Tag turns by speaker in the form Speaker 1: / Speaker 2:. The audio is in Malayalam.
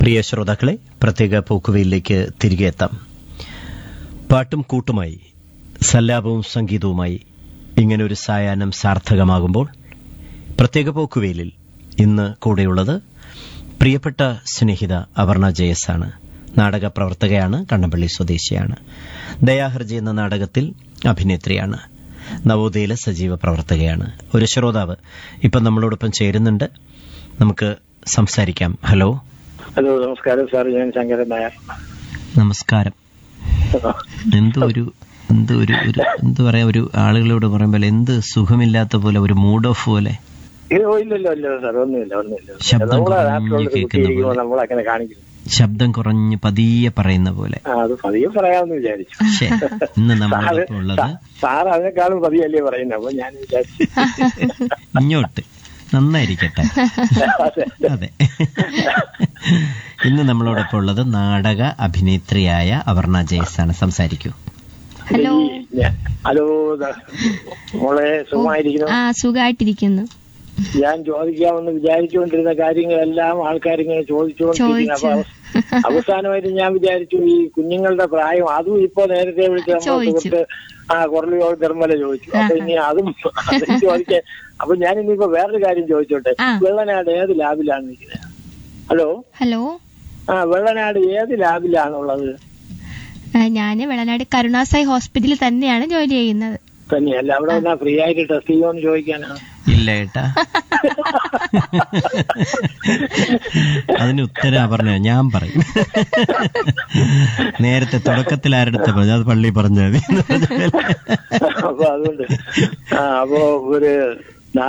Speaker 1: പ്രിയ ശ്രോതാക്കളെ പ്രത്യേക പോക്കുവയിലേക്ക് തിരികെ എത്താം പാട്ടും കൂട്ടുമായി സല്ലാപവും സംഗീതവുമായി ഇങ്ങനെ ഒരു സായാഹ്നം സാർത്ഥകമാകുമ്പോൾ പ്രത്യേക പോക്കുവെയിലിൽ ഇന്ന് കൂടെയുള്ളത് പ്രിയപ്പെട്ട സ്നേഹിത അപർണ ജയസ് ആണ് നാടക പ്രവർത്തകയാണ് കണ്ണമ്പള്ളി സ്വദേശിയാണ് ദയാഹർജി എന്ന നാടകത്തിൽ അഭിനേത്രിയാണ് നവോദയയിലെ സജീവ പ്രവർത്തകയാണ് ഒരു ശ്രോതാവ് ഇപ്പം നമ്മളോടൊപ്പം ചേരുന്നുണ്ട് നമുക്ക് സംസാരിക്കാം ഹലോ
Speaker 2: ഹലോ നമസ്കാരം സാർ ഞാൻ ശങ്കരൻ നായർ
Speaker 1: നമസ്കാരം എന്തോ ഒരു എന്തോ ഒരു ഒരു എന്താ പറയാ ഒരു ആളുകളോട് പറയുമ്പോൾ എന്ത് സുഖമില്ലാത്ത പോലെ ഒരു മൂഡ് ഓഫ് പോലെ
Speaker 2: ഇല്ലോ ഇല്ലല്ലോ ഇല്ല സാർ ഒന്നുമില്ല ഒന്നുമില്ല
Speaker 1: ശബ്ദം
Speaker 2: നമ്മളെ
Speaker 1: കുറഞ്ഞ്
Speaker 2: നാട്ടിലുള്ള ഒരു കുട്ടി
Speaker 1: കേൾക്കുന്ന
Speaker 2: ഇരിക്കുമ്പോൾ
Speaker 1: പോലെ.
Speaker 2: നമ്മളങ്ങനെ കാണിക്കുന്നു
Speaker 1: ശബ്ദം കുറഞ്ഞ് പതിയെ പറയുന്ന പോലെ
Speaker 2: ആ അത് പതിയെ പറയാമെന്ന് വിചാരിച്ചു
Speaker 1: ശ്ശേ, ഇന്ന്
Speaker 2: സാറ്
Speaker 1: നമ്മളോടൊപ്പം ഉള്ളത്
Speaker 2: സാർ അതിനേക്കാളും പതിയല്ലേ പറയുന്നത് അപ്പൊ ഞാൻ വിചാരിച്ചു
Speaker 1: ഇങ്ങോട്ട് നന്നായിരിക്കട്ടെ
Speaker 2: അതെ.
Speaker 1: അതെ ഇന്ന് നമ്മളോടൊപ്പം ഉള്ളത് നാടക അഭിനേത്രിയായ അപർണ ജയസ് ആണ് സംസാരിക്കൂ
Speaker 3: ഹലോ
Speaker 2: ഈ ഞാൻ- ഹലോ ദാ, മോളെ സുഖമായിരിക്കുന്നു
Speaker 3: ആ സുഖമായിട്ടിരിക്കുന്നു
Speaker 2: ഞാൻ ചോദിക്കാമെന്ന് വിചാരിച്ചുകൊണ്ടിരുന്ന കാര്യങ്ങളെല്ലാം ആൾക്കാരിങ്ങനെ ചോദിച്ചുകൊണ്ടിരിക്കുന്നു അപ്പൊ
Speaker 3: ചോദിച്ചു.
Speaker 2: അവ- അവസാനമായിട്ട് ഞാൻ വിചാരിച്ചു ഈ കുഞ്ഞുങ്ങളുടെ പ്രായം അതും ഇപ്പൊ നേരത്തെ വിളിച്ച് നമ്മുടെ
Speaker 3: ചോദിച്ചു.
Speaker 2: സുഹൃത്ത് ആ കുറലിയോ ധർമ്മല ചോദിച്ചു അപ്പൊ ഇനി അതും അതും ചോദിക്കാൻ അപ്പൊ ഞാൻ ഇനിയിപ്പോ വേറൊരു കാര്യം ചോദിച്ചോട്ടെ
Speaker 3: ആ.
Speaker 2: വെള്ളനാട് ഏത് ലാബിലാണ് നിൽക്കുന്നത് ഹലോ
Speaker 3: ഹലോ
Speaker 2: ആ വെള്ളനാട് ഏത് ലാബിലാണുള്ളത്
Speaker 3: ഞാൻ വെള്ളനാട് കരുണാസായി ഹോസ്പിറ്റലിൽ തന്നെയാണ് ജോലി ചെയ്യുന്നത്
Speaker 2: തന്നെയല്ല അവിടെ വന്നാ ഫ്രീ ആയിട്ട് ടെസ്റ്റ് ചെയ്യുമോന്ന് ചോദിക്കാനാണ്
Speaker 1: ഇല്ല ഏട്ടാ അതിന് ഉത്തരം പറഞ്ഞ ഞാൻ പറയും നേരത്തെ തുടക്കത്തിൽ ആരെടുത്ത പറഞ്ഞു അത് പള്ളി പറഞ്ഞാൽ മതി എന്ന് പറഞ്ഞ പോലെ.
Speaker 2: അപ്പൊ അതുകൊണ്ട് ആ അപ്പൊ ഒരു